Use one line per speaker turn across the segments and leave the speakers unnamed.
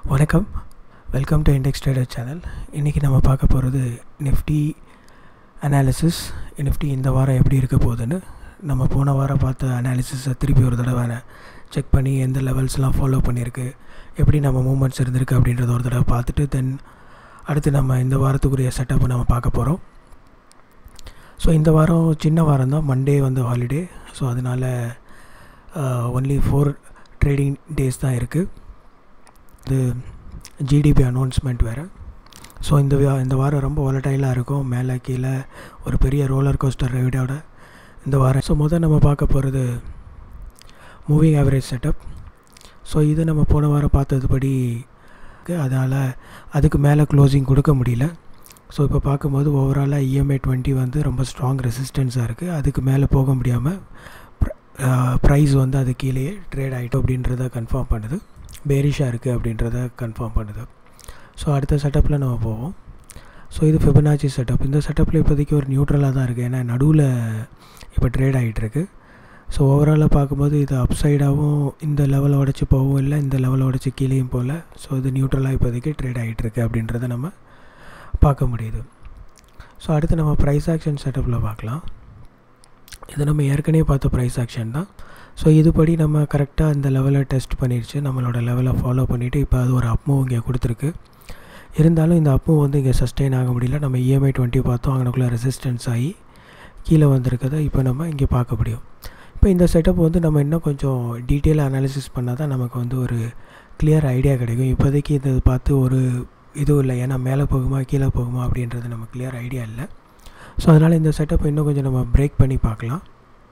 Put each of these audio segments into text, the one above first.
வணக்கம் welcome to index trader channel இன்றைக்கி நம்ம பார்க்க போகிறது நிஃப்டி அனாலிசிஸ் நிஃப்டி இந்த வாரம் எப்படி இருக்க போகுதுன்னு நம்ம போன வாரம் பார்த்த அனாலிசிஸை திருப்பி ஒரு தடவை செக் பண்ணி எந்த லெவல்ஸ்லாம் ஃபாலோ பண்ணியிருக்கு எப்படி நம்ம மூமெண்ட்ஸ் இருந்திருக்கு அப்படின்றத ஒரு தடவை பார்த்துட்டு தென் அடுத்து நம்ம இந்த வாரத்துக்குரிய செட்டப்பை நம்ம பார்க்க போகிறோம் ஸோ இந்த வாரம் சின்ன வாரம் தான் மண்டே வந்து ஹாலிடே ஸோ அதனால் ஒன்லி ஃபோர் ட்ரேடிங் டேஸ் தான் இருக்குது இது ஜிடிபி அனௌன்ஸ்மெண்ட் வேறு ஸோ இந்த வா- இந்த வாரம் ரொம்ப வாலட்டைலாக இருக்கும் மேலே கீழே ஒரு பெரிய ரோலர் கோஸ்டர் ரைடோட இந்த வாரம் ஸோ முதல் நம்ம பார்க்க போகிறது மூவிங் ஆவரேஜ் செட்டப் ஸோ இது நம்ம போன வாரம் பார்த்ததுபடி அதனால் அதுக்கு மேலே க்ளோசிங் கொடுக்க முடியல ஸோ இப்போ பார்க்கும்போது ஓவராலாக இஎம்ஐ டுவெண்ட்டி வந்து ரொம்ப ஸ்ட்ராங் ரெசிஸ்டன்ஸாக இருக்குது அதுக்கு மேலே போக முடியாமல் ப்ரைஸ் வந்து அது கீழேயே ட்ரேட் ஆகிட்டோம் அப்படின்றத கன்ஃபார்ம் பண்ணுது பேரிஷாக இருக்குது அப்படின்றத கன்ஃபார்ம் பண்ணுது ஸோ அடுத்த செட்டப்பில் நம்ம போவோம் ஸோ இது ஃபிபனாச்சி செட்டப் இந்த செட்டப்பில் இப்போதைக்கு ஒரு நியூட்ரலாக தான் இருக்குது ஏன்னா நடுவில் இப்போ ட்ரேட் ஆகிட்டுருக்கு ஸோ ஓவராலாக பார்க்கும்போது இது அப்சைடாகவும் இந்த லெவலை உடச்சி போகவும் இல்லை இந்த லெவலை உடச்சி கீழேயும் போகல ஸோ இது நியூட்ரலாக இப்போதைக்கு ட்ரேட் ஆகிட்டுருக்கு அப்படின்றத நம்ம பார்க்க முடியுது ஸோ அடுத்து நம்ம ப்ரைஸ் ஆக்ஷன் செட்டப்பில் பார்க்கலாம் இது நம்ம ஏற்கனவே பார்த்த ப்ரைஸ் ஆக்ஷன் தான் ஸோ இதுபடி நம்ம கரெக்டாக இந்த லெவலை டெஸ்ட் பண்ணிடுச்சு நம்மளோட லெவலை ஃபாலோ பண்ணிவிட்டு இப்போ அது ஒரு அப்மூவ் இங்கே கொடுத்துருக்கு இருந்தாலும் இந்த அப்மூவ் வந்து இங்கே சஸ்டெயின் ஆக முடியல நம்ம இஎம்ஐ டுவெண்ட்டி பார்த்தோம் அங்கனக்குள்ளே ரெசிஸ்டன்ஸ் ஆகி கீழே வந்திருக்கதை இப்போ நம்ம இங்கே பார்க்க முடியும் இப்போ இந்த செட்டப் வந்து நம்ம இன்னும் கொஞ்சம் டீட்டெயிலாக அனாலிசிஸ் பண்ணால் தான் நமக்கு வந்து ஒரு கிளியர் ஐடியா கிடைக்கும் இப்போதைக்கு இதை பார்த்து ஒரு இதுவும் இல்லை ஏன்னா மேலே போகுமா கீழே போகுமா அப்படின்றது நம்ம கிளியர் ஐடியா இல்லை ஸோ அதனால் இந்த செட்டப்பை இன்னும் கொஞ்சம் நம்ம பிரேக் பண்ணி பார்க்கலாம்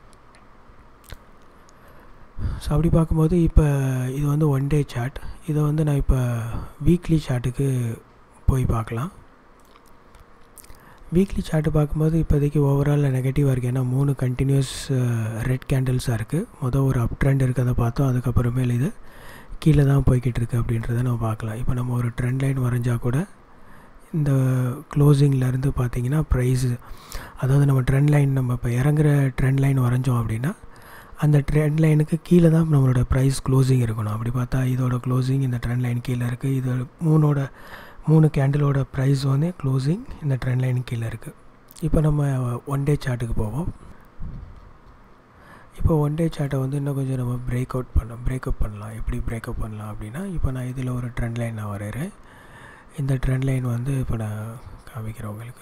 ஸோ அப்படி பார்க்கும்போது இப்போ இது வந்து ஒன் டே சார்ட் இதை வந்து நான் இப்போ வீக்லி சார்ட்டுக்கு போய் பார்க்கலாம் வீக்லி சார்ட்டு பார்க்கும்போது இப்போதைக்கு ஓவரால் நெகட்டிவாக இருக்குது ஏன்னா மூணு கண்டினியூஸ் ரெட் கேண்டில்ஸாக இருக்குது மொதல் ஒரு அப் ட்ரெண்ட் இருக்கிறத பார்த்தோம் அதுக்கப்புறமேல் இது கீழே தான் போய்கிட்டு இருக்கு அப்படின்றத நம்ம பார்க்கலாம் இப்போ நம்ம ஒரு ட்ரெண்ட் லைன் வரைஞ்சா கூட இந்த க்ளோசிங்லேருந்து பார்த்தீங்கன்னா ப்ரைஸு அதாவது நம்ம ட்ரெண்ட் லைன் நம்ம இப்போ இறங்குற ட்ரெண்ட் லைன் வரைஞ்சோம் அப்படின்னா அந்த ட்ரெண்ட் லைனுக்கு கீழே தான் நம்மளோட ப்ரைஸ் க்ளோசிங் இருக்கணும் அப்படி பார்த்தா இதோட க்ளோசிங் இந்த ட்ரெண்ட் லைன் கீழே இருக்குது இது மூணோட மூணு கேண்டிலோட ப்ரைஸ் வந்து க்ளோசிங் இந்த ட்ரெண்ட் லைன் கீழே இருக்குது இப்போ நம்ம ஒன் டே சார்ட்டுக்கு போவோம் இப்போ ஒன் டே சார்ட்டை வந்து இன்னும் கொஞ்சம் நம்ம பிரேக் அவுட் பண்ணலாம் பிரேக்கப் பண்ணலாம் எப்படி பிரேக்கப் பண்ணலாம் அப்படின்னா இப்போ நான் இதில் ஒரு ட்ரெண்ட் லைன் நான் வரைகிறேன் இந்த ட்ரெண்ட் லைன் வந்து இப்போ நான் காமிக்கிறேன் உங்களுக்கு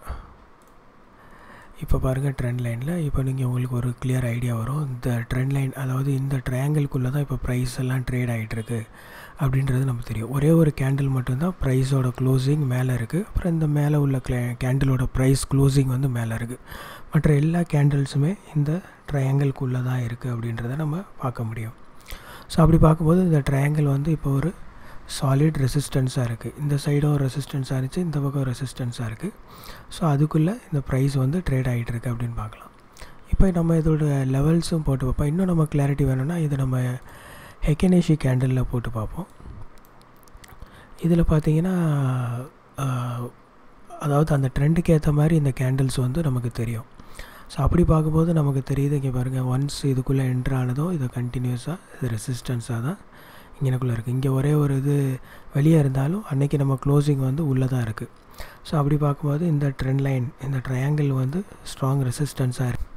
இப்போ பாருங்கள் ட்ரெண்ட் லைனில் இப்போ நீங்கள் உங்களுக்கு ஒரு கிளியர் ஐடியா வரும் இந்த ட்ரெண்ட் லைன் அதாவது இந்த ட்ரையாங்கிள்குள்ளே தான் இப்போ ப்ரைஸ் எல்லாம் ட்ரேட் ஆகிட்டுருக்கு அப்படின்றது நமக்கு தெரியும் ஒரே ஒரு கேண்டில் மட்டும்தான் ப்ரைஸோட க்ளோசிங் மேலே இருக்குது அப்புறம் இந்த மேலே உள்ள கிளே கேண்டிலோட ப்ரைஸ் க்ளோசிங் வந்து மேலே இருக்குது மற்ற எல்லா கேண்டில்ஸுமே இந்த ட்ரையாங்கிள்குள்ளே தான் இருக்குது அப்படின்றத நம்ம பார்க்க முடியும் ஸோ அப்படி பார்க்கும்போது இந்த ட்ரையாங்கிள் வந்து இப்போ ஒரு சாலிட் ரெசிஸ்டன்ஸாக இருக்குது இந்த சைடும் ரெசிஸ்டன்ஸாக இருந்துச்சு இந்த பக்கம் ரெசிஸ்டன்ஸாக இருக்குது ஸோ அதுக்குள்ளே இந்த ப்ரைஸ் வந்து ட்ரேட் ஆகிட்டு இருக்கு அப்படின்னு பார்க்கலாம் இப்போ நம்ம இதோட லெவல்ஸும் போட்டு பார்ப்போம் இன்னும் நம்ம கிளாரிட்டி வேணும்னா இது நம்ம ஹெக்கனேஷி கேண்டலில் போட்டு பார்ப்போம் இதில் பார்த்தீங்கன்னா ஆஹ், அதாவது அந்த ட்ரெண்டுக்கு ஏற்ற மாதிரி இந்த கேண்டில்ஸ் வந்து நமக்கு தெரியும் ஸோ அப்படி பார்க்கும்போது நமக்கு தெரியுது இங்கே பாருங்கள் ஒன்ஸ் இதுக்குள்ளே என்ட்ரு ஆனதும் இது கண்டினியூஸாக இது ரெசிஸ்டன்ஸாக தான் இங்கனக்குள்ளே இருக்குது இங்கே ஒரே ஒரு இது வெளியே இருந்தாலும் அன்றைக்கி நம்ம க்ளோசிங் வந்து உள்ளே தான் இருக்குது ஸோ அப்படி பார்க்கும்போது இந்த ட்ரெண்ட் லைன் இந்த ட்ரையாங்கிள் வந்து ஸ்ட்ராங் ரெசிஸ்டன்ஸாக இருக்கு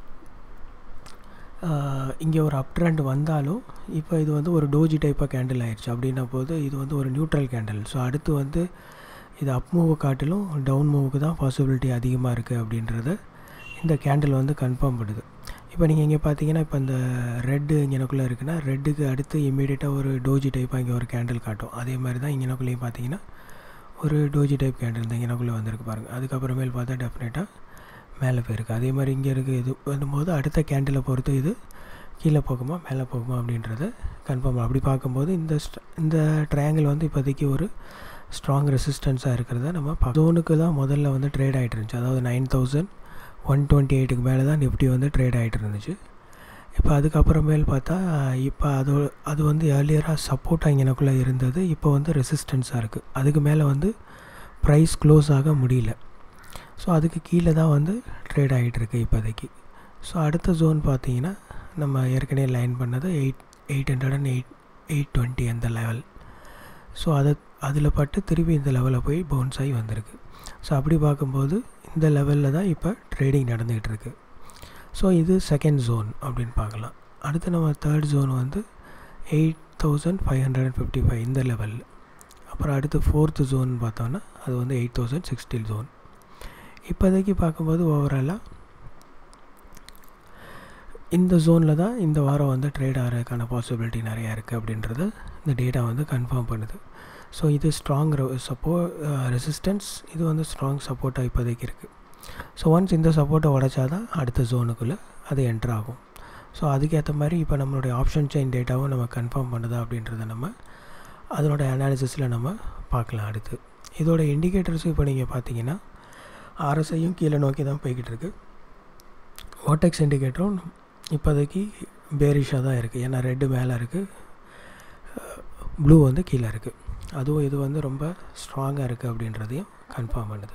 இங்கே ஒரு அப் ட்ரெண்ட் வந்தாலும் இப்போ இது வந்து ஒரு டோஜி டைப்பாக கேண்டில் ஆயிடுச்சு அப்படின்ன போது இது வந்து ஒரு நியூட்ரல் கேண்டில் ஸோ அடுத்து வந்து இது அப் மூவை காட்டிலும் டவுன் மூவுக்கு தான் பாசிபிலிட்டி அதிகமாக இருக்குது அப்படின்றத இந்த கேண்டில் வந்து கன்ஃபார்ம் பண்ணுது இப்போ நீங்கள் இங்கே பார்த்தீங்கன்னா இப்போ இந்த ரெட்டு இங்கனக்குள்ளே இருக்குன்னா ரெட்டுக்கு அடுத்து இமீடியட்டாக ஒரு டோஜி டைப்பாக இங்கே ஒரு கேண்டில் காட்டும் அதே மாதிரி தான் இங்கனக்குள்ளேயும் பார்த்தீங்கன்னா ஒரு டோஜி டைப் கேண்டில் இந்த இங்கனக்குள்ளே வந்திருக்கு பாருங்கள் அதுக்கப்புறமேல் பார்த்தா டெஃபினட்டாக மேலே போயிருக்கு அதே மாதிரி இங்கே இருக்குது இது பண்ணும்போது அடுத்த கேண்டிலை பொறுத்து இது கீழே போகுமா மேலே போகுமா அப்படின்றத கன்ஃபார்ம் அப்படி பார்க்கும்போது இந்த ஸ்ட- இந்த ட்ரையாங்கிள் வந்து இப்போதைக்கு ஒரு ஸ்ட்ராங் ரெசிஸ்டன்ஸாக இருக்கிறத நம்ம ஜோனுக்கு தான் முதல்ல வந்து ட்ரேட் ஆகிட்டு இருந்துச்சு அதாவது நைன் தௌசண்ட் ஒன் டுவெண்ட்டி எயிட்டுக்கு மேலே தான் நிஃப்டி வந்து ட்ரேட் ஆகிட்டு இருந்துச்சு இப்போ அதுக்கப்புறமேல் பார்த்தா இப்போ அது அது வந்து ஏர்லியராக சப்போர்ட்டாக இங்கனக்குள்ளே இருந்தது இப்போ வந்து ரெசிஸ்டன்ஸாக இருக்குது அதுக்கு மேலே வந்து ப்ரைஸ் க்ளோஸ் ஆக முடியல ஸோ அதுக்கு கீழே தான் வந்து ட்ரேட் ஆகிட்டு இருக்கு இப்போதைக்கு ஸோ அடுத்த ஜோன் பார்த்தீங்கன்னா நம்ம ஏற்கனவே லைன் பண்ணது eight eight hundred and eight eight twenty அந்த லெவல் ஸோ அதை அதில் பட்டு திருப்பி இந்த லெவலில் போய் பவுன்ஸ் ஆகி வந்திருக்கு ஸோ அப்படி பார்க்கும்போது இந்த லெவலில் தான் இப்போ ட்ரேடிங் நடந்துகிட்டு இருக்கு ஸோ இது செகண்ட் ஜோன் அப்படின்னு பார்க்கலாம் அடுத்து நம்ம தேர்ட் ஜோன் வந்து eight thousand five hundred and fifty five இந்த லெவலில் அப்புறம் அடுத்து ஃபோர்த்து ஜோன் பார்த்தோன்னா அது வந்து எயிட் தௌசண்ட் சிக்ஸ்டி ஜோன் இப்போதைக்கு பார்க்கும்போது ஓவராலாக இந்த ஜோனில் தான் இந்த வாரம் வந்து ட்ரேட் ஆகிறதுக்கான பாசிபிலிட்டி நிறையா இருக்குது அப்படின்றது இந்த டேட்டா வந்து கன்ஃபார்ம் பண்ணுது ஸோ இது ஸ்ட்ராங் சப்போ ரெசிஸ்டன்ஸ் இது வந்து ஸ்ட்ராங் சப்போர்ட்டாக இப்போதைக்கு இருக்குது ஸோ ஒன்ஸ் இந்த சப்போர்ட்டை உடச்சா தான் அடுத்த ஜோனுக்குள்ளே அது என்ட்ரு ஆகும் ஸோ அதுக்கேற்ற மாதிரி இப்போ நம்மளுடைய ஆப்ஷன் செயின் டேட்டாவும் நம்ம கன்ஃபார்ம் பண்ணுதா அப்படின்றத நம்ம அதனோட அனாலிசிஸில் நம்ம பார்க்கலாம் அடுத்து இதோட இண்டிகேட்டர்ஸும் இப்போ நீங்கள் பார்த்தீங்கன்னா ஆர்எஸ்ஐயும் கீழே நோக்கி தான் போய்கிட்டு இருக்குது ஓட்டெக்ஸ் இண்டிகேட்டரும் இப்போதைக்கு பேரிஷாக தான் இருக்குது ஏன்னா ரெட்டு மேலே இருக்குது ப்ளூ வந்து கீழே இருக்குது அதுவும் இது வந்து ரொம்ப ஸ்ட்ராங்காக இருக்குது அப்படின்றதையும் கன்ஃபார்ம் பண்ணுது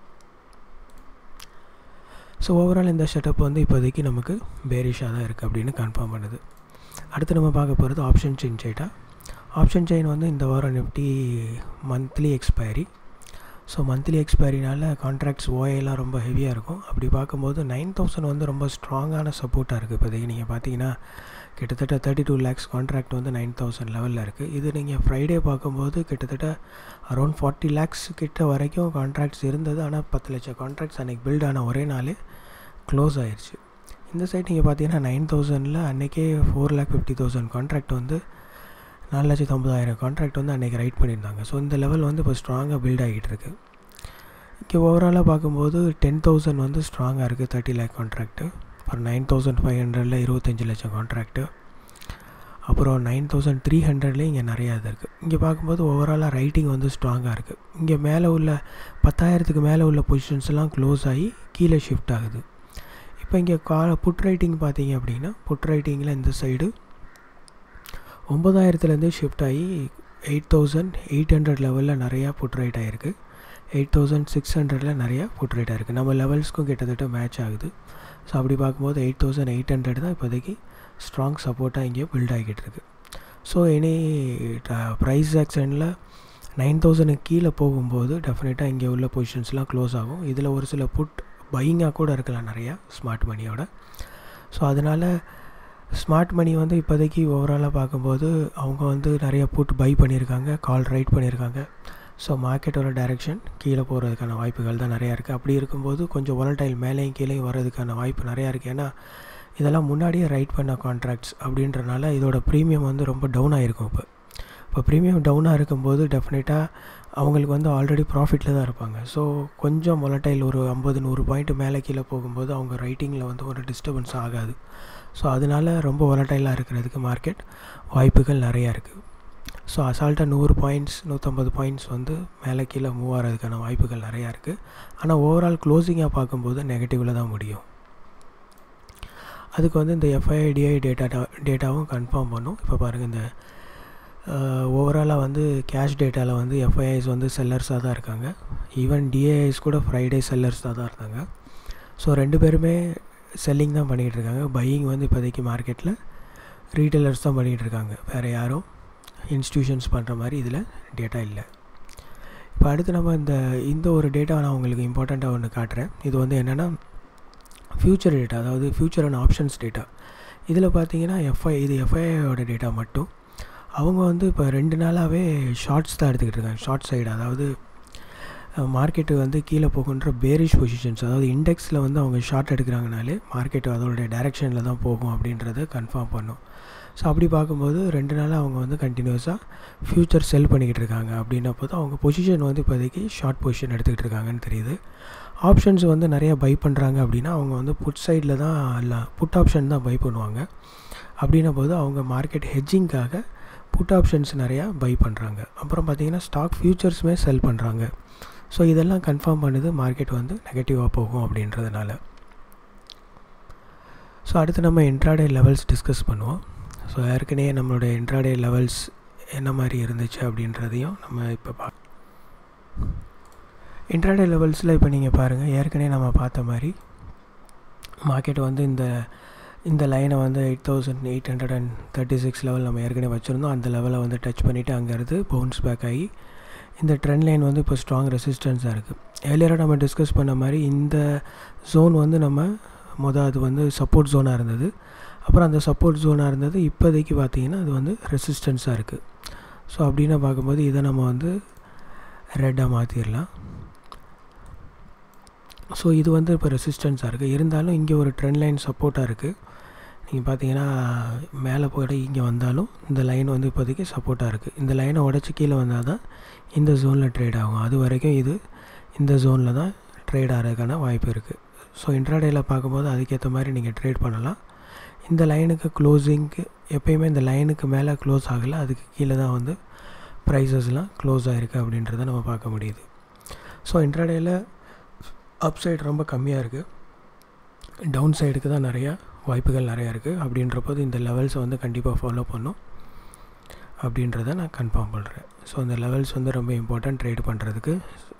ஸோ ஓவரால் இந்த செட்டப் வந்து இப்போதைக்கு நமக்கு பேரிஷாக தான் இருக்குது அப்படின்னு கன்ஃபார்ம் பண்ணுது அடுத்து நம்ம பார்க்க போகிறது option chain data option chain வந்து இந்த வாரம் Nifty monthly expiry so monthly எக்ஸ்பைரினால கான்ட்ராக்ட்ஸ் ஓஏலாம் ரொம்ப ஹெவியாக இருக்கும் அப்படி பார்க்கும்போது நைன் தௌசண்ட் வந்து ரொம்ப ஸ்ட்ராங்கான சப்போர்ட்டாக இருக்குது இப்போதைக்கு நீங்கள் பார்த்தீங்கன்னா கிட்டத்தட்ட தேர்ட்டி டூ லேக்ஸ் கான்ட்ராக்ட் வந்து நைன் தௌசண்ட் லெவலில் இருக்குது இது நீங்கள் ஃப்ரைடே பார்க்கும்போது கிட்டத்தட்ட அரௌண்ட் ஃபார்ட்டி லேக்ஸ் கிட்ட வரைக்கும் கான்ட்ராக்ட்ஸ் இருந்தது ஆனால் பத்து லட்சம் கான்ட்ராக்ட்ஸ் அன்றைக்கி பில்ட் ஆன ஒரே நாளே க்ளோஸ் ஆயிடுச்சு இந்த சைட் நீங்கள் பார்த்தீங்கன்னா நைன் தௌசண்டில் அன்றைக்கே four lakh fifty thousand contract வந்து நாலு லட்சத்து ஐம்பதாயிரம் கான்ட்ராக்ட் வந்து அன்றைக்கி ரைட் பண்ணியிருந்தாங்க ஸோ இந்த லெவல் வந்து இப்போ ஸ்ட்ராங்காக பில்ட் ஆகிட்டு இருக்குது இங்கே ஓவராலாக பார்க்கும்போது டென் தௌசண்ட் வந்து ஸ்ட்ராங்காக இருக்குது தேர்ட்டி லேக் கான்ட்ராக்ட்டு அப்புறம் நைன் தௌசண்ட் ஃபைவ் ஹண்ட்ரடில் இருபத்தஞ்சி லட்சம் கான்ட்ராக்ட்டு அப்புறம் நைன் தௌசண்ட் த்ரீ ஹண்ட்ரட்லேயும் இங்கே நிறையா இது இருக்குது இங்கே பார்க்கும்போது ஓவராலாக ரைட்டிங் வந்து ஸ்ட்ராங்காக இருக்குது இங்கே மேலே உள்ள பத்தாயிரத்துக்கு மேலே உள்ள பொசிஷன்ஸ்லாம் க்ளோஸ் ஆகி கீழே ஷிஃப்ட் ஆகுது இப்போ இங்கே கா புட் ரைட்டிங் பார்த்தீங்க அப்படின்னா புட் ரைட்டிங்கில் இந்த சைடு ஒம்பதாயிரத்துலேருந்து ஷிஃப்ட் ஆகி எயிட் தௌசண்ட் எயிட் ஹண்ட்ரட் லெவலில் நிறையா புட் ரைட் ஆகிருக்கு எயிட் தௌசண்ட் சிக்ஸ் ஹண்ட்ரடில் நிறையா புட் ரைட் ஆகிருக்கு நம்ம லெவல்ஸ்க்கும் கிட்டத்தட்ட மேட்ச் ஆகுது ஸோ அப்படி பார்க்கும்போது எயிட் தௌசண்ட் எயிட் ஹண்ட்ரட் தான் இப்போதைக்கு ஸ்ட்ராங் சப்போர்ட்டாக இங்கே பில்ட் ஆகிக்கிட்டு இருக்கு ஸோ இனி ப்ரைஸ் ஆக்ஷனில் நைன் தௌசண்ட்க்கு கீழே போகும்போது டெஃபினட்டாக இங்கே உள்ள பொசிஷன்ஸ்லாம் க்ளோஸ் ஆகும் இதில் ஒரு சில புட் பையிங்காக கூட இருக்கலாம் நிறையா ஸ்மார்ட் மணியோட ஸோ அதனால் ஸ்மார்ட் மணி வந்து இப்போதைக்கு ஓவராலாக பார்க்கும்போது அவங்க வந்து நிறைய புட் பை பண்ணியிருக்காங்க கால் ரைட் பண்ணியிருக்காங்க ஸோ மார்க்கெட்டோட டைரெக்ஷன் கீழே போகிறதுக்கான வாய்ப்புகள் தான் நிறையா இருக்குது அப்படி இருக்கும்போது கொஞ்சம் ஒலட்டைல் மேலேயும் கீழேயும் வர்றதுக்கான வாய்ப்பு நிறையா இருக்குது ஏன்னா இதெல்லாம் முன்னாடியே ரைட் பண்ண கான்ட்ராக்ட்ஸ் அப்படின்றனால இதோட ப்ரீமியம் வந்து ரொம்ப டவுன் ஆகிருக்கும் இப்போ இப்போ ப்ரீமியம் டவுனாக இருக்கும்போது டெஃபினட்டாக அவங்களுக்கு வந்து ஆல்ரெடி ப்ராஃபிட்டில் தான் இருப்பாங்க ஸோ கொஞ்சம் மொலட்டைல் ஒரு ஐம்பது நூறு பாயிண்ட் மேலே கீழே போகும்போது அவங்க ரைட்டிங்கில் வந்து ஒரு டிஸ்டர்பன்ஸ் ஆகாது ஸோ அதனால் ரொம்ப ஒலட்டைலாக இருக்கிறதுக்கு மார்க்கெட் வாய்ப்புகள் நிறையா இருக்குது ஸோ அசால்ட்டாக நூறு பாயிண்ட்ஸ் நூற்றம்பது பாயிண்ட்ஸ் வந்து மேலே கீழே மூவ் ஆகிறதுக்கான வாய்ப்புகள் நிறையா இருக்குது ஆனால் ஓவரால் க்ளோசிங்காக பார்க்கும்போது நெகட்டிவில் தான் முடியும் அதுக்கு வந்து இந்த எஃப்ஐடிஐ டேட்டா டேட்டாவும் கன்ஃபார்ம் பண்ணும் இப்போ பாருங்கள் இந்த ஓவராலாக வந்து கேஷ் டேட்டாவில் வந்து எஃப்ஐஐஸ் வந்து செல்லர்ஸாக தான் இருக்காங்க ஈவன் டிஏஐஸ் கூட ஃப்ரைடே செல்லர்ஸாக தான் இருந்தாங்க ஸோ ரெண்டு பேருமே செல்லிங் தான் பண்ணிகிட்டு இருக்காங்க பையிங் வந்து இப்போதைக்கு மார்க்கெட்டில் ரீட்டைலர்ஸ் தான் பண்ணிகிட்டு இருக்காங்க வேறு யாரும் இன்ஸ்டியூஷன்ஸ் பண்ணுற மாதிரி இதில் டேட்டா இல்லை இப்போ அடுத்து நம்ம இந்த இந்த ஒரு டேட்டா நான் உங்களுக்கு இம்பார்ட்டண்ட்டாக ஒன்று காட்டுறேன் இது வந்து என்னென்னா ஃப்யூச்சர் டேட்டா அதாவது ஃப்யூச்சர் அண்ட் ஆப்ஷன்ஸ் டேட்டா இதில் பார்த்தீங்கன்னா எஃப்ஐ இது எஃப்ஐஐயோட டேட்டா மட்டும் அவங்க வந்து இப்போ ரெண்டு நாளாகவே ஷார்ட்ஸ் தான் எடுத்துக்கிட்டு இருக்காங்க ஷார்ட் சைடு அதாவது மார்க்கெட்டு வந்து கீழே போகுன்ற பேரிஷ் பொசிஷன்ஸ் அதாவது இண்டெக்ஸில் வந்து அவங்க ஷார்ட் எடுக்கிறாங்கனாலே மார்க்கெட்டு அதோடைய டைரெக்ஷனில் தான் போகும் அப்படின்றத கன்ஃபார்ம் பண்ணும் ஸோ அப்படி பார்க்கும்போது ரெண்டு நாளாக அவங்க வந்து கண்டினியூஸாக ஃப்யூச்சர் செல் பண்ணிக்கிட்டு இருக்காங்க அப்படின்ன போது அவங்க பொசிஷன் வந்து இப்போதைக்கு ஷார்ட் பொசிஷன் எடுத்துக்கிட்டு இருக்காங்கன்னு தெரியுது ஆப்ஷன்ஸ் வந்து நிறைய பை பண்ணுறாங்க அப்படின்னா அவங்க வந்து புட் சைடில் தான் இல்லை புட் ஆப்ஷன் தான் பை பண்ணுவாங்க அப்படின்ன போது அவங்க மார்க்கெட் ஹெட்ஜிங்காக புட் ஆப்ஷன்ஸ் நிறையா பை பண்ணுறாங்க அப்புறம் பார்த்திங்கன்னா ஸ்டாக் ஃப்யூச்சர்ஸுமே செல் பண்ணுறாங்க ஸோ இதெல்லாம் கன்ஃபார்ம் பண்ணுது மார்க்கெட் வந்து நெகட்டிவாக போகும் அப்படின்றதுனால ஸோ அடுத்து நம்ம இன்ட்ராடே லெவல்ஸ் டிஸ்கஸ் பண்ணுவோம் ஸோ ஏற்கனவே நம்மளுடைய இன்ட்ராடே லெவல்ஸ் என்ன மாதிரி இருந்துச்சு அப்படின்றதையும் நம்ம இப்போ பா இன்ட்ராடே லெவல்ஸில் இப்போ நீங்கள் பாருங்கள் ஏற்கனவே நம்ம பார்த்த மாதிரி மார்க்கெட் வந்து இந்த இந்த லைனை வந்து eight thousand eight hundred and thirty six level நம்ம ஏற்கனவே வச்சுருந்தோம் அந்த லெவலை வந்து டச் பண்ணிவிட்டு அங்கேருந்து பவுன்ஸ் பேக் ஆகி இந்த ட்ரெண்ட் லைன் வந்து இப்போ ஸ்ட்ராங் ரெசிஸ்டன்ஸாக இருக்குது ஏர்லியராக நம்ம டிஸ்கஸ் பண்ண மாதிரி இந்த ஜோன் வந்து நம்ம மொதல் அது வந்து சப்போர்ட் ஜோனாக இருந்தது அப்புறம் அந்த சப்போர்ட் ஜோனாக இருந்தது இப்போதைக்கு பார்த்திங்கன்னா அது வந்து ரெசிஸ்டன்ஸாக இருக்குது ஸோ அப்படின்னு பார்க்கும்போது இதை நம்ம வந்து ரெட்டாக மாற்றிடலாம் ஸோ இது வந்து இப்போ ரெசிஸ்டன்ஸாக இருக்குது இருந்தாலும் இங்கே ஒரு ட்ரெண்ட் லைன் சப்போர்ட்டாக இருக்குது நீங்கள் பார்த்தீங்கன்னா மேலே போய்ட்டு இங்கே வந்தாலும் இந்த லைன் வந்து இப்போதைக்கு சப்போர்ட்டாக இருக்குது இந்த லைனை உடச்சி கீழே வந்தால் தான் இந்த ஜோனில் ட்ரேட் ஆகும் அது வரைக்கும் இது இந்த ஜோனில் தான் ட்ரேட் ஆகிறதுக்கான வாய்ப்பு இருக்குது ஸோ இன்ட்ராடேயில் பார்க்கும்போது அதுக்கேற்ற மாதிரி நீங்கள் ட்ரேட் பண்ணலாம் இந்த லைனுக்கு க்ளோசிங்க்கு எப்பயுமே இந்த லைனுக்கு மேலே க்ளோஸ் ஆகலை அதுக்கு கீழே தான் வந்து ப்ரைஸஸ்லாம் க்ளோஸ் ஆகிருக்கு அப்படின்றத நம்ம பார்க்க முடியுது ஸோ இன்ட்ராடேயில் அப் சைடு ரொம்ப கம்மியாக இருக்குது டவுன் சைடுக்கு தான் நிறையா வாய்ப்புகள் நிறையா இருக்குது அப்படின்றபோது இந்த லெவல்ஸை வந்து கண்டிப்பாக ஃபாலோ பண்ணும் அப்படின்றத நான் கன்ஃபார்ம் பண்ணுறேன் ஸோ இந்த லெவல்ஸ் வந்து ரொம்ப இம்பார்ட்டன்ட் ட்ரேட் பண்ணுறதுக்கு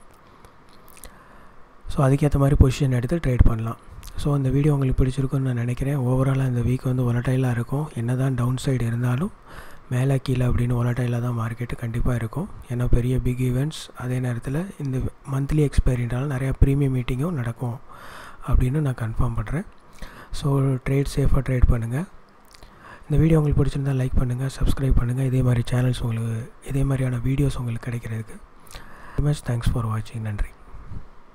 ஸோ அதுக்கேற்ற மாதிரி பொசிஷன் எடுத்து ட்ரேட் பண்ணலாம் ஸோ அந்த வீடியோ உங்களுக்கு பிடிச்சிருக்குன்னு நான் நினைக்கிறேன் ஓவராலாக இந்த வீக் வந்து ஒலட்டைலாக இருக்கும் என்ன தான் டவுன் சைடு இருந்தாலும் மேலே கீழே அப்படின்னு ஒலட்டைலாக தான் மார்க்கெட்டு கண்டிப்பாக இருக்கும் ஏன்னா பெரிய பிக் ஈவெண்ட்ஸ் அதே நேரத்தில் இந்த மந்த்லி எக்ஸ்பைரினால நிறையா ப்ரீமியம் மீட்டிங்கும் நடக்கும் அப்படின்னு நான் கன்ஃபார்ம் பண்ணுறேன் ஸோ ட்ரேட் சேஃபாக ட்ரேட் பண்ணுங்கள் இந்த வீடியோ உங்களுக்கு பிடிச்சிருந்தால் லைக் பண்ணுங்கள் சப்ஸ்கிரைப் பண்ணுங்கள் இதே மாதிரி சேனல்ஸ் உங்களுக்கு இதே மாதிரியான வீடியோஸ் உங்களுக்கு கிடைக்கிறதுக்கு மச் தேங்க்ஸ் ஃபார் வாட்சிங் நன்றி